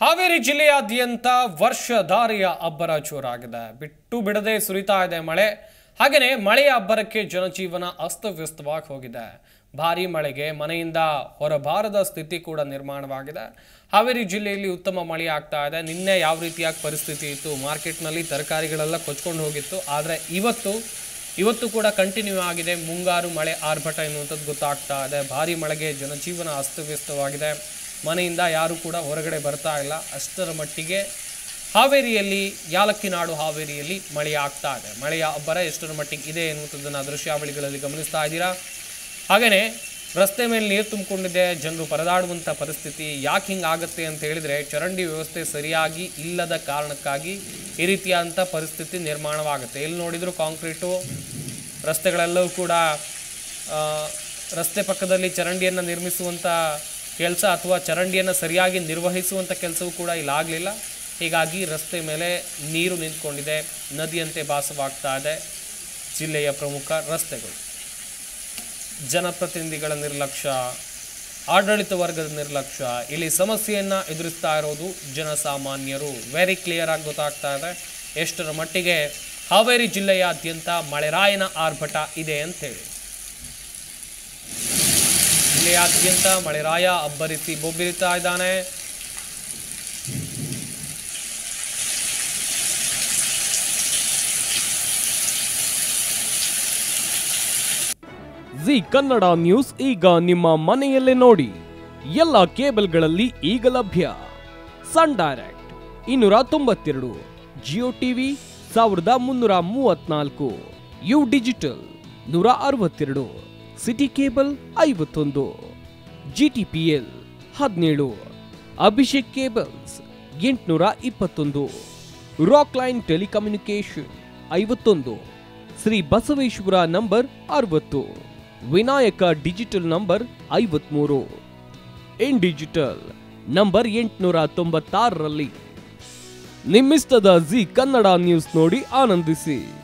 ಹಾವೇರಿ ಜಿಲ್ಲೆಯಾದ್ಯಂತ ವರ್ಷಧಾರಿಯ ಅಬ್ಬರ ಜೋರಾಗಿದೆ ಬಿಟ್ಟು ಬಿಡದೆ ಸುರಿತಾ ಇದೆ ಮಳೆ ಹಾಗೆಯೇ ಮಳೆಯ ಅಬ್ಬರಕ್ಕೆ ಜನಜೀವನ ಅಸ್ತವ್ಯಸ್ತವಾಗಿ ಹೋಗಿದೆ ಭಾರಿ ಮಳೆಗೆ ಮನೆಯಿಂದ ಹೊರಬಾರದ ಸ್ಥಿತಿ ಕೂಡ ನಿರ್ಮಾಣವಾಗಿದೆ ಹಾವೇರಿ ಜಿಲ್ಲೆಯಲ್ಲಿ ಉತ್ತಮ ಮಳೆ ಆಗ್ತಾ ಇದೆ ನಿನ್ನೆ ಯಾವ ರೀತಿಯಾಗಿ ಪರಿಸ್ಥಿತಿ ಇತ್ತು ಮಾರ್ಕೆಟ್ನಲ್ಲಿ ತರಕಾರಿಗಳೆಲ್ಲ ಕೊಚ್ಕೊಂಡು ಹೋಗಿತ್ತು ಆದರೆ ಇವತ್ತು ಇವತ್ತು ಕೂಡ ಕಂಟಿನ್ಯೂ ಆಗಿದೆ ಮುಂಗಾರು ಮಳೆ ಆರ್ಭಟ ಎನ್ನುವಂಥದ್ದು ಗೊತ್ತಾಗ್ತಾ ಇದೆ ಭಾರಿ ಮಳೆಗೆ ಜನಜೀವನ ಅಸ್ತವ್ಯಸ್ತವಾಗಿದೆ ಮನೆಯಿಂದ ಯಾರು ಕೂಡ ಹೊರಗಡೆ ಬರ್ತಾ ಇಲ್ಲ ಅಷ್ಟರ ಮಟ್ಟಿಗೆ ಹಾವೇರಿಯಲ್ಲಿ ಯಾಲಕ್ಕಿನಾಡು ಹಾವೇರಿಯಲ್ಲಿ ಮಳೆ ಆಗ್ತಾ ಇದೆ ಮಳೆಯ ಅಬ್ಬರ ಎಷ್ಟರ ಮಟ್ಟಿಗೆ ಇದೆ ಎನ್ನುವಂಥದ್ದನ್ನು ದೃಶ್ಯಾವಳಿಗಳಲ್ಲಿ ಗಮನಿಸ್ತಾ ಇದ್ದೀರಾ ಹಾಗೆಯೇ ರಸ್ತೆ ಮೇಲೆ ನೀರು ತುಂಬಿಕೊಂಡಿದೆ ಜನರು ಪರದಾಡುವಂಥ ಪರಿಸ್ಥಿತಿ ಯಾಕೆ ಹಿಂಗೆ ಆಗುತ್ತೆ ಅಂತ ಹೇಳಿದರೆ ಚರಂಡಿ ವ್ಯವಸ್ಥೆ ಸರಿಯಾಗಿ ಇಲ್ಲದ ಕಾರಣಕ್ಕಾಗಿ ಈ ರೀತಿಯಾದಂಥ ಪರಿಸ್ಥಿತಿ ನಿರ್ಮಾಣವಾಗುತ್ತೆ ಎಲ್ಲಿ ನೋಡಿದರೂ ಕಾಂಕ್ರೀಟು ರಸ್ತೆಗಳೆಲ್ಲವೂ ಕೂಡ ಆ, ರಸ್ತೆ ಪಕ್ಕದಲ್ಲಿ ಚರಂಡಿಯನ್ನು ನಿರ್ಮಿಸುವಂಥ ಕೆಲಸ ಅಥವಾ ಚರಂಡಿಯನ್ನು ಸರಿಯಾಗಿ ನಿರ್ವಹಿಸುವಂಥ ಕೆಲಸವೂ ಕೂಡ ಇಲ್ಲಾಗಲಿಲ್ಲ ಹೀಗಾಗಿ ರಸ್ತೆ ಮೇಲೆ ನೀರು ನಿಂತ್ಕೊಂಡಿದೆ ನದಿಯಂತೆ ಭಾಸವಾಗ್ತಾ ಇದೆ ಜಿಲ್ಲೆಯ ಪ್ರಮುಖ ರಸ್ತೆಗಳು ಜನಪ್ರತಿನಿಧಿಗಳ ನಿರ್ಲಕ್ಷ್ಯ ಆಡಳಿತ ವರ್ಗದ ನಿರ್ಲಕ್ಷ್ಯ ಇಲ್ಲಿ ಸಮಸ್ಯೆಯನ್ನು ಎದುರಿಸ್ತಾ ಇರೋದು ಜನಸಾಮಾನ್ಯರು ವೆರಿ ಕ್ಲಿಯರ್ ಆಗಿ ಗೊತ್ತಾಗ್ತಾ ಇದೆ ಎಷ್ಟರ ಮಟ್ಟಿಗೆ ಹಾವೇರಿ ಜಿಲ್ಲೆಯಾದ್ಯಂತ ಮಳೆರಾಯನ ಆರ್ಭಟ ಇದೆ ಅಂತೇಳಿ ಜಿಲ್ಲೆಯಾದ್ಯಂತ ಮಳೆರಾಯ ಅಬ್ಬರಿಸಿ ಬೊಬ್ಬಿರಿತಾ ಇದ್ದಾನೆ ಜಿ ಕನ್ನಡ ನ್ಯೂಸ್ ಈಗ ನಿಮ್ಮ ಮನೆಯಲ್ಲೇ ನೋಡಿ ಎಲ್ಲ ಕೇಬಲ್ಗಳಲ್ಲಿ ಈಗ ಲಭ್ಯ ಸನ್ ಡೈರೆಕ್ಟ್ ಇನ್ನೂರ ತೊಂಬತ್ತೆರಡು ಜಿಯೋ ಟಿವಿ ಸಾವಿರದ ಮುನ್ನೂರ ಮೂವತ್ನಾಲ್ಕು ಯು ಡಿಜಿಟಲ್ ನೂರ ಅರವತ್ತೆರಡು ಸಿಟಿ ಕೇಬಲ್ ಐವತ್ತೊಂದು ಜಿ ಟಿ ಪಿ ಎಲ್ ಹದಿನೇಳು ಅಭಿಷೇಕ್ ಕೇಬಲ್ಸ್ ಎಂಟುನೂರ ಇಪ್ಪತ್ತೊಂದು ರಾಕ್ ಲೈನ್ ಟೆಲಿಕಮ್ಯುನಿಕೇಶನ್ ಐವತ್ತೊಂದು ಶ್ರೀ ಬಸವೇಶ್ವರ ನಂಬರ್ ಅರವತ್ತು ವಿನಾಯಕ ಡಿಜಿಟಲ್ ನಂಬರ್ ಐವತ್ಮೂರು ಇನ್ ಡಿಜಿಟಲ್ ನಂಬರ್ ಎಂಟುನೂರ ತೊಂಬತ್ತಾರರಲ್ಲಿ ನಿಮ್ಮಿಸ್ತದ ಜಿ ಕನ್ನಡ ನ್ಯೂಸ್ ನೋಡಿ ಆನಂದಿಸಿ